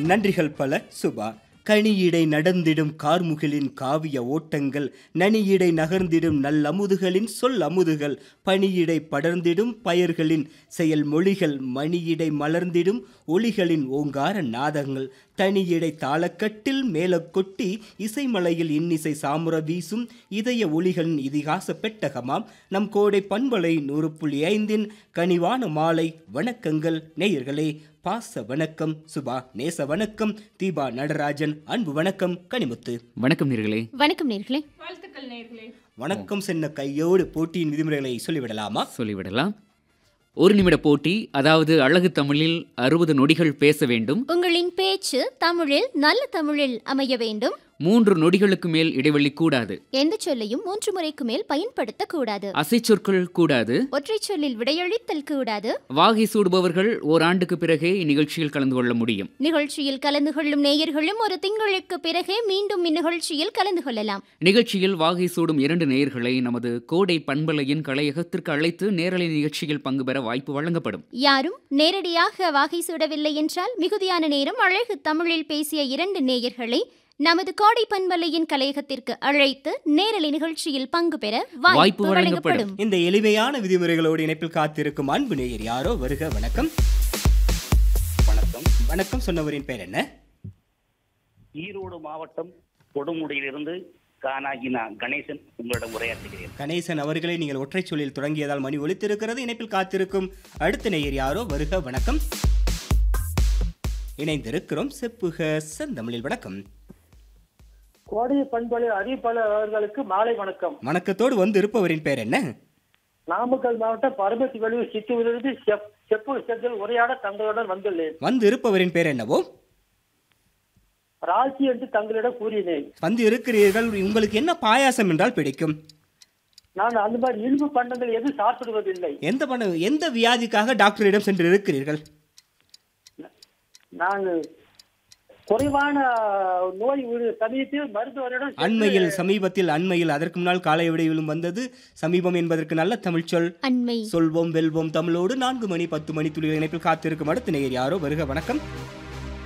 நன்றிகள் பல சுபா கனியிடை நடந்திடும் கார்முகிலின் காவிய ஓட்டங்கள் நனியிடை நகர்ந்திடும் நல்லமுதுகளின் சொல் அமுதுகள் பனியிடை படர்ந்திடும் பயர்களின் செயல் மொழிகள் மணியிடை மலர்ந்திடும் ஒளிகளின் ஓங்கார நாதங்கள் தனியிடை தாளக்கட்டில் மேல கொட்டி இசைமலையில் இன்னிசை சாமுர வீசும் இதய ஒளிகளின் இதிகாச பெட்டகமாம் நம் கோடை பண்பலை நூறு புள்ளி ஐந்தின் கனிவான மாலை வணக்கங்கள் நேயர்களே பாச வணக்கம் சுபா நேச வணக்கம் தீபா நடராஜன் அன்பு வணக்கம் கனிமுத்து வணக்கம் நேர்களே வணக்கம் நேர்களே வாழ்த்துக்கள் நேர்களே வணக்கம் சென்ன கையோடு போட்டியின் விதிமுறைகளை சொல்லிவிடலாமா சொல்லிவிடலாம் ஒரு நிமிட போட்டி அதாவது அழகு தமிழில் அறுபது நொடிகள் பேச வேண்டும் உங்களின் பேச்சு தமிழில் நல்ல தமிழில் அமைய வேண்டும் மூன்று நொடிகளுக்கு மேல் இடைவெளி கூடாது எந்த சொல்லையும் மூன்று முறைக்கு மேல் பயன்படுத்த கூடாது அசைச்சொற்கள் கூடாது ஒற்றை சொல்லில் விடையளித்தல் கூடாது வாகை சூடுபவர்கள் ஓராண்டுக்கு பிறகே இந்நிகழ்ச்சியில் கலந்து கொள்ள முடியும் நிகழ்ச்சியில் கலந்து கொள்ளும் நேயர்களும் ஒரு திங்களுக்கு பிறகே மீண்டும் இந்நிகழ்ச்சியில் கலந்து கொள்ளலாம் நிகழ்ச்சியில் வாகை சூடும் இரண்டு நேயர்களை நமது கோடை பண்பலையின் கலையகத்திற்கு அழைத்து நேரலை நிகழ்ச்சியில் பங்கு பெற வாய்ப்பு வழங்கப்படும் யாரும் நேரடியாக வாகை சூடவில்லை என்றால் மிகுதியான நேரம் அழகு தமிழில் பேசிய இரண்டு நேயர்களை நமது கோடை பண்பலையின் கலையகத்திற்கு அழைத்து நேரலை நிகழ்ச்சியில் பங்கு பெற வாய்ப்பு வாய்ப்பு வழங்கப்படும். வழங்கப்படும் இந்த எளிமையான விதிமுறைகளோடு இணைப்பில் காத்திருக்கும் அன்பு நேயர் யாரோ வருக வணக்கம் வணக்கம் வணக்கம் சொன்னவரின் பேர் என்ன ஈரோடு மாவட்டம் கொடுமுடியிலிருந்து கானாகினா கணேசன் உங்களிடம் உரையாற்றுகிறேன் கணேசன் அவர்களை நீங்கள் ஒற்றைச் சொல்லில் தொடங்கியதால் மணி ஒலித்திருக்கிறது இணைப்பில் காத்திருக்கும் அடுத்த நேயர் யாரோ வருக வணக்கம் இணைந்திருக்கிறோம் செப்புக செந்தமிழில் வணக்கம் கோடை பண்பலை அறிவிப்பாளர் அவர்களுக்கு மாலை வணக்கம் வணக்கத்தோடு வந்து இருப்பவரின் பேர் என்ன நாமக்கல் மாவட்டம் பரமத்தி வெளியூர் சித்தூரிலிருந்து செப் செப்பு செந்தில் உரையாட தங்களுடன் வந்துள்ளேன் வந்து இருப்பவரின் பேர் என்னவோ ராசி என்று தங்களிடம் கூறினேன் வந்து இருக்கிறீர்கள் உங்களுக்கு என்ன பாயாசம் என்றால் பிடிக்கும் நான் அந்த மாதிரி இனிப்பு பண்டங்கள் எதுவும் சாப்பிடுவதில்லை எந்த பண்ண எந்த வியாதிக்காக டாக்டரிடம் சென்று இருக்கிறீர்கள் நான் குறைவான நோய் ஒரு சமயத்தில் மருத்துவரிடம் சென்று அண்மையில் சமீபத்தில் அண்மையில் அதற்கு முன்னால் காலை விடையிலும் வந்தது சமீபம் என்பதற்கு நல்ல தமிழ் சொல் அண்மை சொல்வோம் வெல்வோம் தமிழோடு நான்கு மணி பத்து மணி துளிகள் இணைப்பில் காத்திருக்கும் அடுத்த நேயர் யாரோ வருக வணக்கம்